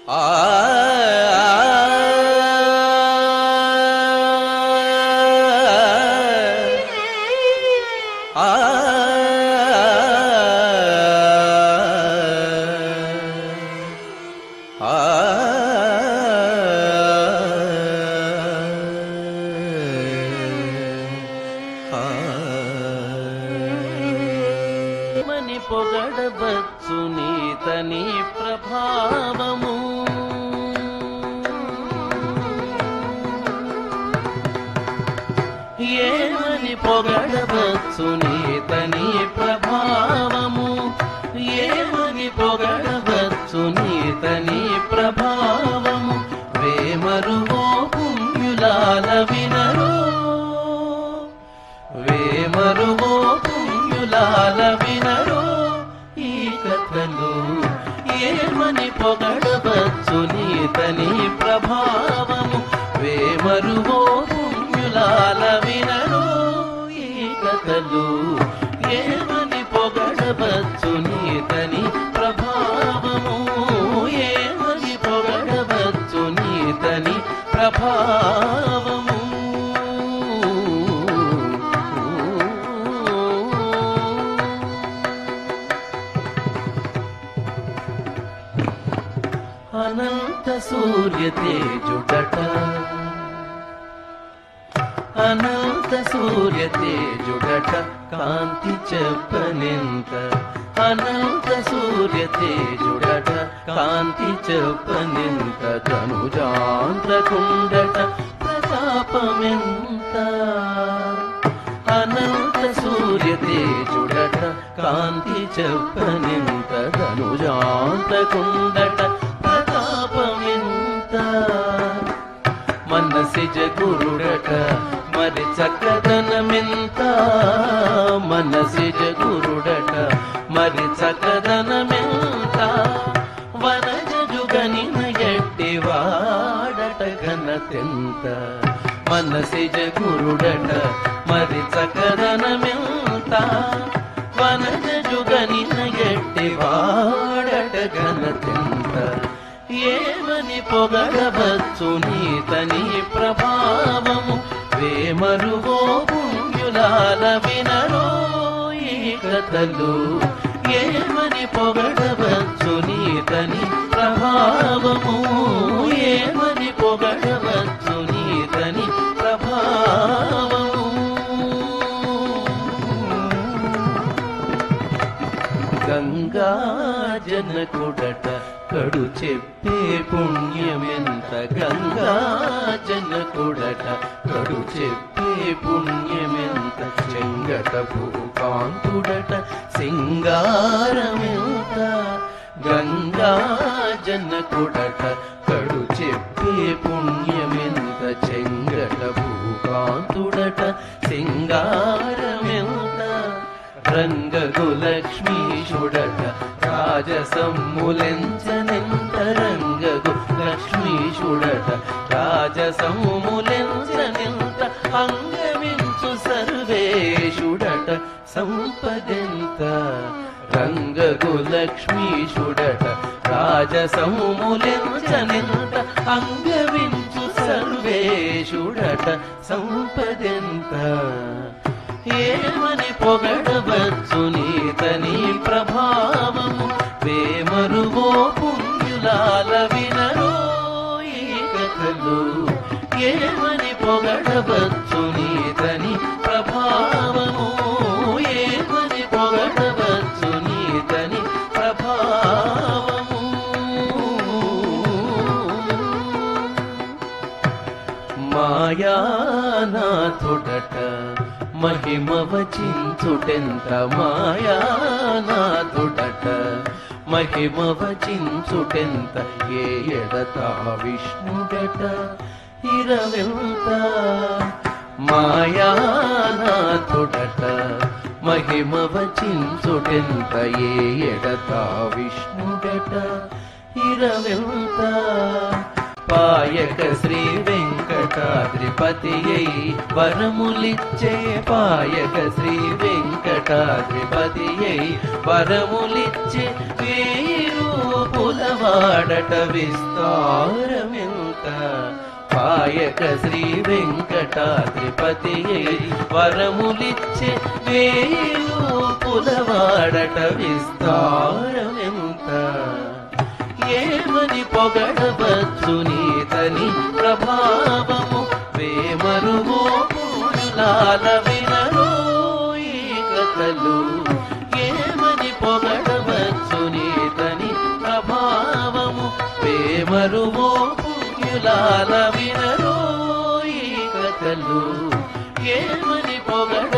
మని పొగడవచ్చు నీతని ప్రభావము ఏమని పొగడవచ్చు నీతని ప్రభావము ఏమని పొగడవచ్చు నీతని ప్రభావము వేమరువో పుణ్యులాల వినరు వేమరువో పుణ్యులాల వినరు ఈ కథలు ఏమని పొగడవచ్చు నీతని ప్రభావము వేమరువో పుణ్యులాల వినరు ఈ కథలు ఏమని పొగడవచ్చు నీతని ప్రభావము ఏమని పొగడవచ్చు నీతని ప్రభావము అనంత సూర్య తేజుడట అనంత సూర్య తేజుడట కాంతి చెప్పనింత అనంత సూర్య తేజుడట కాంతి చెప్పనింత ధనుజాంధ్రకుండట ప్రతాపమెంత అనంత సూర్య తేజుడట కాంతి చెప్పనింత ధనుజాంతకుండట ప్రతాపమెంత మనసిజ గురుడట మరి చక్కదనమెంత మనసిజ గురుడట మరి చక్కదనమెంత వనజుగనిన ఎట్టి వాడట ఘనతెంత మనసిజ గురుడట మరి చక్కదనమెంత వనజుగనిన ఎట్టి వాడట ఘనతెంత ఏమని పొగడవచ్చు నీతని ప్రభావము వేమరువో పుణ్యులాల వినరో ఈ కథలు ఏమని పొగడవచ్చు నీతని ప్రభావము ఏమని పొగడవచ్చు నీతని ప్రభావము గంగా జనకుడట కడు చెప్పే పుణ్యమెంత గంగా జనకుడట కడు చెప్పే పుణ్యమెంత చెంగట భూకాంతుడట సింగారమెంత గంగా జనకుడట కడు చెప్పే పుణ్యమెంత చెంగట భూకాంతుడట సింగారమెంత రంగగు లక్ష్మీశుడట రాజసమ్ములెంచనెంత రంగగు లక్ష్మీశుడట రాజసమ్ములెంచనెంత అంగమించు సర్వేశుడట సంపదెంత రంగగు లక్ష్మీశుడట రాజసమ్ములెంచనెంత అంగవించు సర్వేశుడట సంపదెంత ఏమని పొగడవచ్చు నీతని ప్రభావము వేమరువో పుణ్యులాల వినరో ఈ కథలు ఏమని పొగడవచ్చు నీతని ప్రభావము ఏమని పొగడవచ్చు నీతని ప్రభావము మాయానాథుడట మహిమ వచించుటెంత మాయానాథుడట మహిమ వచించుటెంత ఏ ఎడతా విష్ణుడట ఇరవెంత మాయానాథుడట మహిమ వచించుటెంత ఏ ఎడతా విష్ణుడట ఇరవెంత పాయక శ్రీ వెంకటాద్రిపతి అయి వరములిచ్చే పాయక శ్రీ వెంకటాద్రిపతి అయి వరములిచ్చే వేయి రూపుల పులవాడట విస్తారమెంత పాయక శ్రీ వెంకటాద్రిపతి వరములిచ్చే వేయు పులవాడట విస్తారమెంత ఏమని పొగడవచ్చు నీతని ప్రభావము వేమరువో పూలాల వినరో ఈ కథలు ఏమని పొగడవచ్చు నీతని ప్రభావము వేమరువో పులాల వినరో ఈ కథలు ఏమని పొగడ